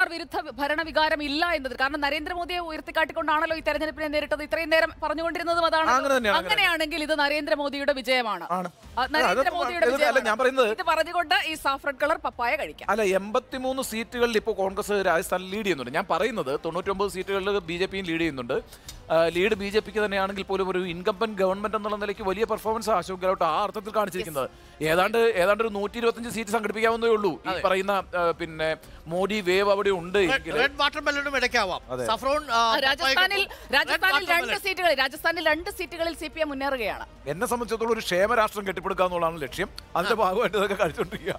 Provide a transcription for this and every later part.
സാഫ്രക്കാർ വിരുദ്ധ ഭരണവികാരം ഇല്ല എന്നത് കാരണം നരേന്ദ്രമോദിയെ ഉയർത്തിക്കാട്ടിക്കൊണ്ടാണല്ലോ ഈ തെരഞ്ഞെടുപ്പിനെ നേരിട്ടത് ഇത്രയും നേരം പറഞ്ഞുകൊണ്ടിരുന്നതും അതാണ് അങ്ങനെ തന്നെയാണ്, അങ്ങനെ അങ്ങനെയാണെങ്കിൽ ഇത് നരേന്ദ്രമോദിയുടെ വിജയമാണ് ആണ്. ആ, അല്ല, നരേന്ദ്രമോദിയുടെ അതൊന്നും അല്ല, ഞാൻ പറയുന്നത് വിജയമാണ് ഇത് പറഞ്ഞുകൊണ്ട് ഈ സാഫ്രഡ് കളർ പപ്പായ കഴിക്കാം അല്ല എൺപത്തിമൂന്ന് സീറ്റുകളിൽ ഇപ്പോൾ കോൺഗ്രസ് രാജസ്ഥാനിൽ ലീഡ് ചെയ്യുന്നുണ്ട് ഞാൻ പറയുന്നത് തൊണ്ണൂറ്റൊമ്പത് സീറ്റുകളിൽ ബി ജെ പിയും ലീഡ് ചെയ്യുന്നുണ്ട് ആ, ലീഡ് ബി ജെ പിക്ക് തന്നെയാണെങ്കിൽ പോലും ഒരു ഇൻകംബന്റ് ഗവൺമെന്റ് എന്നുള്ള നിലയ്ക്ക് വലിയ പെർഫോമൻസ് അശോക് ഗെഹ്ലോട്ട് ആ അർത്ഥത്തിൽ കാണിച്ചിരിക്കുന്നത് ഏതാണ്ട് ഏതാണ്ട് ഒരു നൂറ്റി ഇരുപത്തഞ്ച് സീറ്റ് സംഘടിപ്പിക്കാവുന്നതേ ഉള്ളൂ ഈ പറയുന്ന ആ, പിന്നെ മോഡി വേവ് അവിടെ ഉണ്ട് എങ്കിൽ റെഡ് വാട്ടർ മെലനും ഇടയ്ക്കാവാം സഫ്രോൺ ആ, രാജസ്ഥാനിൽ red രാജസ്ഥാനിൽ watermelon. രണ്ട് സീറ്റുകളിൽ രാജസ്ഥാനിൽ രണ്ട് സീറ്റുകളിൽ സി പി എം മുന്നേറുകയാണ് എന്നെ സംബന്ധിച്ചിടത്തോളം ഒരു ക്ഷേമരാഷ്ട്രം കെട്ടിപ്പടുക്കുക എന്നുള്ളതാണ് ലക്ഷ്യം അതിന്റെ ഭാഗമായിട്ട് ഇതൊക്കെ കഴിച്ചുകൊണ്ടിരിക്കുക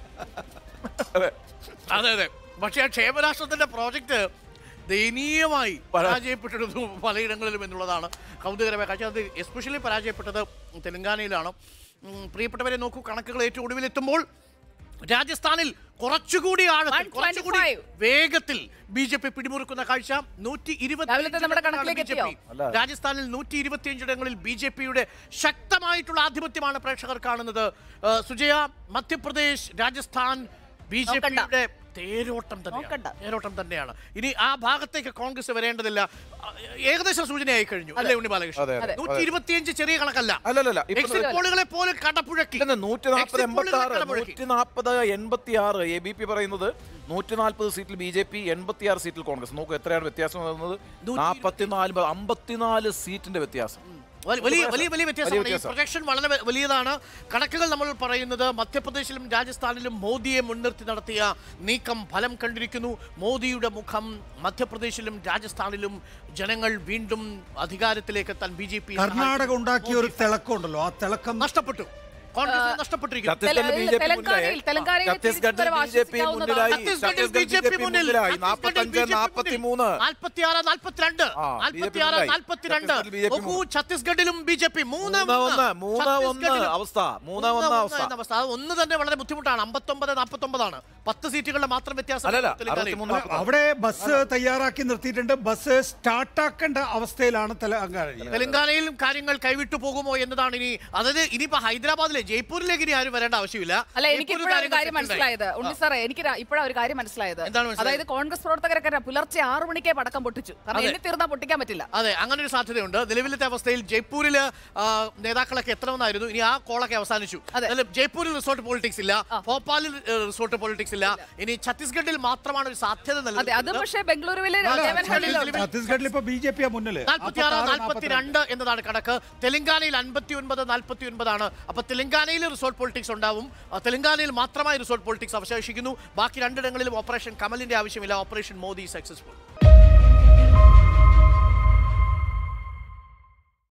അതെ അതെ അതെ പക്ഷേ ആ ക്ഷേമരാഷ്ട്രത്തിന്റെ പ്രോജക്റ്റ് ദയനീയമായി പരാജയപ്പെട്ടിരുന്നു പലയിടങ്ങളിലും എന്നുള്ളതാണ് കൗതുകരമായ കാഴ്ച അത് എസ്പെഷ്യലി പരാജയപ്പെട്ടത് തെലങ്കാനയിലാണ് ഉം, പ്രിയപ്പെട്ടവരെ നോക്കൂ കണക്കുകൾ ഏറ്റവും ഒടുവിലെത്തുമ്പോൾ രാജസ്ഥാനിൽ കുറച്ചുകൂടി ആഴത്തിൽ 125. കുറച്ചുകൂടി വേഗത്തിൽ ബി ജെ പി പിടിമുറുക്കുന്ന കാഴ്ച നൂറ്റി രാവിലത്തെ നമ്മുടെ കണക്കിലേക്ക് എത്തിയോ? രാജസ്ഥാനിൽ നൂറ്റി ഇരുപത്തിയഞ്ചിടങ്ങളിൽ ബി ജെ പിയുടെ ശക്തമായിട്ടുള്ള ആധിപത്യമാണ് പ്രേക്ഷകർ കാണുന്നത് ആ, സുജയ മധ്യപ്രദേശ് രാജസ്ഥാൻ ബി ജെ നോക്കണ്ട. പിയുടെ തേരോട്ടം തന്നെയാണ് നോക്കണ്ട. തേരോട്ടം തന്നെയാണ് ഇനി ആ ഭാഗത്തേക്ക് കോൺഗ്രസ് വരേണ്ടതില്ല ആ, ഏകദേശം സൂചനയായി കഴിഞ്ഞു അല്ലേ ഉണ്ണി അതെ, ബാലകൃഷ്ണൻ അതെ. നൂറ്റി ഇരുപത്തിയഞ്ച് ചെറിയ കണക്കല്ല അല്ലല്ല ഇപ്പൊ എക്സിറ്റ് പോളുകളെ പോലും കടപ്പുഴക്കി നൂറ്റി നാൽപ്പത് Exit എൺപത്തി പോളുകളെ ആറ് കടപുഴക്കി. നൂറ്റി നാൽപ്പത് എൺപത്തി ആറ് എ ബി പി പറയുന്നത് നൂറ്റി നാൽപ്പത് സീറ്റിൽ ബി ജെ പി എൺപത്തി ആറ് സീറ്റിൽ കോൺഗ്രസ് നോക്കൂ എത്രയാണ് വ്യത്യാസം വരുന്നത് നാൽപ്പത്തിനാല് അമ്പത്തിനാല് സീറ്റിന്റെ വ്യത്യാസം വലിയ വലിയ വലിയ വലിയ വ്യത്യാസമാണ് ഈ വ്യത്യാസം. പ്രൊജക്ഷൻ വളരെ വ- വലിയതാണ് കണക്കുകൾ നമ്മൾ പറയുന്നത് മധ്യപ്രദേശിലും രാജസ്ഥാനിലും മോദിയെ മുൻനിർത്തി നടത്തിയ നീക്കം ഫലം കണ്ടിരിക്കുന്നു മോദിയുടെ മുഖം മധ്യപ്രദേശിലും രാജസ്ഥാനിലും ജനങ്ങൾ വീണ്ടും അധികാരത്തിലേക്ക് എത്താൻ ബി ജെ പി കർണാടക ഉണ്ടാക്കിയ ഒരു തിളക്കമുണ്ടല്ലോ ആ തിളക്കം നഷ്ടപ്പെട്ടു കോൺഗ്രസ് നഷ്ടപ്പെട്ടിരിക്കുന്നു ഛത്തീസ്ഗഡിൽ ബി ജെ പി തെലങ്കാനയിൽ- തെലങ്കാനയിൽ ഛത്തീസ്ഗഡിൽ തിരിച്ചുവരവ് ബി ജെ പി ആശ്വസിക്കാവുന്നതാണ്. മുന്നിലായി ഛത്തീസ്ഗഡിൽ ബി ഛത്തീസ്ഗഡിൽ ജെ പി മുന്നിൽ മുന്നിലായി ഛത്തീസ്ഗഡിൽ നാൽപ്പത്തഞ്ച് ബി ജെ പി നാൽപ്പത്തി മൂന്ന് നാൽപ്പത്തിയാറ് നാൽപ്പത്തിരണ്ട് ആ, ബി ജെ പി നാൽപ്പത്തിയാറ് മുന്നിലായി. നാൽപ്പത്തിരണ്ട് ഛത്തീസ്ഗഡിൽ ബി ജെ പി നോക്കൂ ഛത്തീസ്ഗഡിലും ബി ജെ പി മൂന്ന് മൂന്ന് ഒന്ന് മൂന്ന് ഒന്ന് ഛത്തീസ്ഗഡിലും അവസ്ഥ മൂന്ന് ഒന്ന് അവസ്ഥ എന്ന അവസ്ഥ അത് ഒന്ന് തന്നെ വളരെ ബുദ്ധിമുട്ടാണ് അമ്പത്തൊമ്പത് നാൽപ്പത്തൊമ്പതാണ് പത്ത് സീറ്റുകളുടെ മാത്രം വ്യത്യാസം അല്ലല്ല, തെലങ്കാനയിൽ. അറുപത്തിമൂന്ന് അല്ല, അവിടെ ബസ് തയ്യാറാക്കി നിർത്തിയിട്ടുണ്ട് ബസ് സ്റ്റാർട്ടാക്കേണ്ട അവസ്ഥയിലാണ് തെലങ്കാന തെലങ്കാനയിലും കാര്യങ്ങൾ കൈവിട്ടു പോകുമോ എന്നതാണ് ഇനി അതായത് ഇനിയിപ്പോ ഹൈദരാബാദിലെ ജയ്പൂരിലേക്ക് ഇനി ആരും വരേണ്ട ആവശ്യമില്ല അല്ല എനിക്ക് ജയ്പൂരിൽ ഇപ്പോഴാണ് ഒരു കാര്യങ്ങൾ കാര്യം settled ആയി. മനസ്സിലായത് ഉണ്ണി സാറേ എനിക്ക് ഇപ്പോഴാണ് ഒരു കാര്യം മനസ്സിലായത് എന്താണ് മനസ്സിലായത്? അതായത് കോൺഗ്രസ് പ്രവർത്തകരൊക്കെ പുലർച്ചെ ആറു മണിക്കേ പടക്കം പൊട്ടിച്ചു കാരണം അതെ. എണ്ണി തീർന്നാ പൊട്ടിക്കാൻ പറ്റില്ല അതെ അങ്ങനെ ഒരു സാധ്യതയുണ്ട് നിലവിലത്തെ അവസ്ഥയിൽ ജയ്പൂരിൽ നേതാക്കളൊക്കെ എത്തണമെന്നായിരുന്നു ഇനി ആ കോളൊക്കെ അവസാനിച്ചു അതെ. അതായത് ജയ്പൂരിൽ റിസോർട്ട് പൊളിറ്റിക്സ് ഇല്ല ആ. ഭോപ്പാലിൽ റിസോർട്ട് പൊളിറ്റിക്സ് ഇല്ല ഇനി ഛത്തീസ്ഗഡിൽ മാത്രമാണ് ഒരു സാധ്യത അതെ അത് നിലനിൽക്കുന്നത് പക്ഷേ ബംഗളൂരുവിലെ ദേവൻഹള്ളിയിലുണ്ട് ഛത്തീസ്ഗഡിൽ ഇപ്പൊ ബി ജെ പിയാ മുന്നില് നാൽപ്പത്തിയാറ് നാൽപ്പത്തിരണ്ട് എന്നതാണ് കണക്ക് തെലങ്കാനയിൽ അൻപത്തി ഒൻപത് നാൽപ്പത്തി ഒൻപതാണ് അപ്പൊ തെലങ്കാനയിൽ റിസോർട്ട് പൊളിറ്റിക്സ് ഉണ്ടാവും ആ, തെലങ്കാനയിൽ മാത്രമായി റിസോർട്ട് പൊളിറ്റിക്സ് അവശേഷിക്കുന്നു ബാക്കി രണ്ടിടങ്ങളിലും ഓപ്പറേഷൻ കമലിന്റെ ആവശ്യമില്ല ഓപ്പറേഷൻ മോദി സക്സസ്ഫുൾ